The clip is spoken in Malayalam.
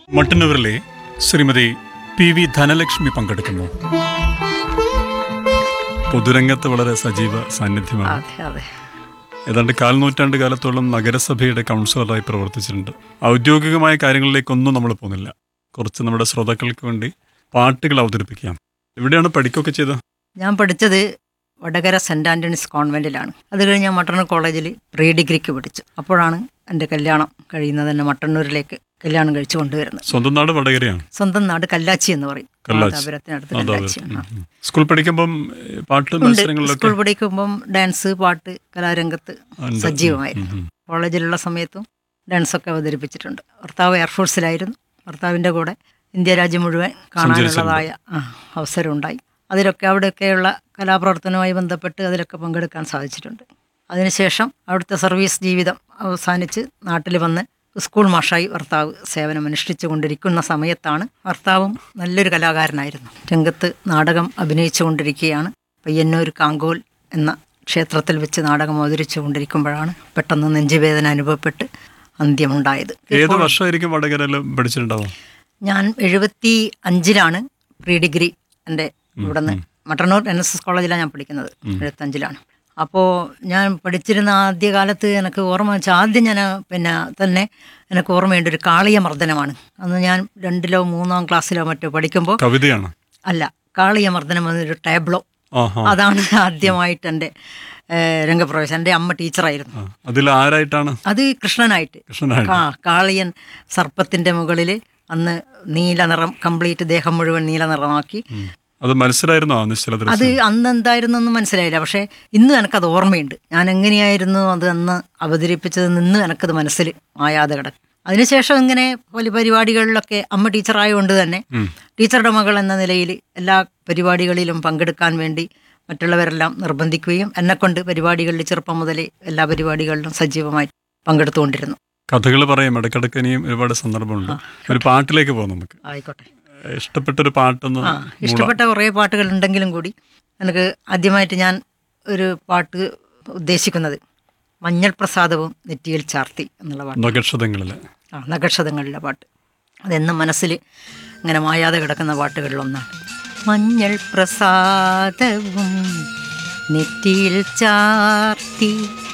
മട്ടന്നൂരിലെ ശ്രീമതി പി വി ധനലക്ഷ്മി പങ്കെടുക്കുന്നു പൊതുരംഗത്ത് വളരെ സജീവ സാന്നിധ്യമാണ് അതെ അതെ ഏതാണ്ട് കാൽനൂറ്റാണ്ട് കാലത്തോളം നഗരസഭയുടെ കൗൺസിലറായി പ്രവർത്തിച്ചിട്ടുണ്ട് ഔദ്യോഗികമായ കാര്യങ്ങളിലേക്കൊന്നും നമ്മൾ പോകുന്നില്ല കുറച്ച് നമ്മുടെ ശ്രോതാക്കൾക്ക് വേണ്ടി പാട്ടുകൾ അവതരിപ്പിക്കാം എവിടെയാണ് പഠിക്കുകയൊക്കെ ചെയ്തത് ഞാൻ പഠിച്ചത് വടകര സെൻറ് ആൻ്റണീസ് കോൺവെൻറ്റിലാണ് അത് കഴിഞ്ഞ് ഞാൻ മട്ടന്നൂർ കോളേജിൽ പ്രീ ഡിഗ്രിക്ക് പഠിച്ചു അപ്പോഴാണ് എൻ്റെ കല്യാണം കഴിയുന്നത് തന്നെ മട്ടന്നൂരിലേക്ക് കല്യാണം കഴിച്ചു കൊണ്ടുവരുന്നത് സ്വന്തം നാട് വടകരയാണ് സ്വന്തം നാട് കല്ലാച്ചി എന്ന് പറയും കല്ലാച്ചി. മാതാപുരത്തിനടുത്ത് അതാ കല്ലാച്ചി ഉം, ഉം. സ്കൂൾ പഠിക്കുമ്പം ഏ, പാട്ട് ഉണ്ട് മത്സരങ്ങളിലൊക്കെ സ്കൂൾ പഠിക്കുമ്പം ഡാൻസ് പാട്ട് കലാരംഗത്ത് ഉണ്ട്. സജീവമായിരുന്നു ഉം, ഉം. കോളേജിലുള്ള സമയത്തും ഡാൻസൊക്കെ അവതരിപ്പിച്ചിട്ടുണ്ട് ഭർത്താവ് എയർഫോഴ്സിലായിരുന്നു ഭർത്താവിൻ്റെ കൂടെ ഇന്ത്യ രാജ്യം മുഴുവൻ കാണാനുള്ളതായ ആ, അവസരമുണ്ടായി അതിലൊക്കെ അവിടെയൊക്കെയുള്ള കലാപ്രവർത്തനവുമായി ബന്ധപ്പെട്ട് അതിലൊക്കെ പങ്കെടുക്കാൻ സാധിച്ചിട്ടുണ്ട് അതിനുശേഷം അവിടുത്തെ സർവീസ് ജീവിതം അവസാനിച്ച് നാട്ടിൽ വന്ന് സ്കൂൾ മാഷായി ഭർത്താവ് സേവനം അനുഷ്ഠിച്ചു കൊണ്ടിരിക്കുന്ന സമയത്താണ് ഭർത്താവും നല്ലൊരു കലാകാരനായിരുന്നു രംഗത്ത് നാടകം അഭിനയിച്ചു കൊണ്ടിരിക്കുകയാണ് പയ്യന്നൂർ കാങ്കോൽ എന്ന ക്ഷേത്രത്തിൽ വെച്ച് നാടകം അവതരിച്ചു കൊണ്ടിരിക്കുമ്പോഴാണ് പെട്ടെന്ന് നെഞ്ചുവേദന അനുഭവപ്പെട്ട് അന്ത്യമുണ്ടായത് ഏത് വർഷമായിരിക്കും വടകരയിൽ പഠിച്ചിട്ടുണ്ടാവും ഞാൻ എഴുപത്തി അഞ്ചിലാണ് പ്രീ ഡിഗ്രി എൻ്റെ ഇവിടുന്ന് മട്ടന്നൂർ എൻ എസ് എസ് കോളേജിലാണ് ഞാൻ പഠിക്കുന്നത് എഴുപത്തഞ്ചിലാണ് അപ്പോൾ ഞാൻ പഠിച്ചിരുന്ന ആദ്യകാലത്ത് എനിക്ക് ഓർമ്മ വെച്ചാൽ ആദ്യം ഞാൻ പിന്നെ തന്നെ എനിക്ക് ഓർമ്മയുണ്ട് ഒരു കാളിയ മർദ്ദനമാണ് അന്ന് ഞാൻ രണ്ടിലോ മൂന്നാം ക്ലാസ്സിലോ മറ്റോ പഠിക്കുമ്പോൾ കവിതയാണ് അല്ല കാളിയ മർദ്ദനം എന്നൊരു ടേബ്ലോ ആഹാ അതാണ് ആദ്യമായിട്ട് എൻ്റെ ഏഹ്, രംഗപ്രവേശം എൻ്റെ അമ്മ ടീച്ചറായിരുന്നു ആ. അതിൽ ആരായിട്ടാണ് അത് കൃഷ്ണനായിട്ട് കൃഷ്ണനായിട്ട് കാ കാളിയൻ സർപ്പത്തിന്റെ മുകളിൽ അന്ന് നീല നിറം കംപ്ലീറ്റ് ദേഹം മുഴുവൻ നീല നിറമാക്കി ഉം. അത് മനസ്സിലായിരുന്നോ നിശ്ചല അത് ദൃശ്യം അന്ന് എന്തായിരുന്നൊന്നും മനസ്സിലായില്ല പക്ഷേ ഇന്നും എനിക്കത് ഓർമ്മയുണ്ട് ഞാൻ എങ്ങനെയായിരുന്നു അത് അന്ന് അവതരിപ്പിച്ചത് ഇന്നും എനിക്കത് മനസ്സിൽ മായാതെ കിടക്കും അതിനുശേഷം ഇങ്ങനെ പല പരിപാടികളിലൊക്കെ അമ്മ ടീച്ചറായതുകൊണ്ട് തന്നെ ഉം. ടീച്ചറുടെ മകൾ എന്ന നിലയിൽ എല്ലാ പരിപാടികളിലും പങ്കെടുക്കാൻ വേണ്ടി മറ്റുള്ളവരെല്ലാം നിർബന്ധിക്കുകയും എന്നെക്കൊണ്ട് പരിപാടികളിൽ ചെറുപ്പം മുതലേ എല്ലാ പരിപാടികളിലും സജീവമായി പങ്കെടുത്തുകൊണ്ടിരുന്നു കഥകൾ പറയും ഇടയ്ക്കിടയ്ക്ക് ഇനിയും ഒരുപാട് സന്ദർഭമുണ്ട് ഒരു പാട്ടിലേക്ക് പോകാം നമുക്ക് ആയിക്കോട്ടെ ഇഷ്ടപ്പെട്ടൊരു പാട്ടൊന്ന് ആ ഇഷ്ടപ്പെട്ട കുറേ പാട്ടുകൾ ഉണ്ടെങ്കിലും കൂടി എനിക്ക് ആദ്യമായിട്ട് ഞാൻ ഒരു പാട്ട് ഉദ്ദേശിക്കുന്നത് മഞ്ഞൾ പ്രസാദവും നെറ്റിയിൽ ചാർത്തി എന്നുള്ള പാട്ട് നഗക്ഷതങ്ങളിൽ ആ നഗക്ഷതങ്ങളിലെ പാട്ട് അതെന്നും മനസ്സിൽ ഇങ്ങനെ മായാതെ കിടക്കുന്ന പാട്ടുകളിലൊന്നാണ് മഞ്ഞൾ പ്രസാദവും നെറ്റിയിൽ ചാർത്തി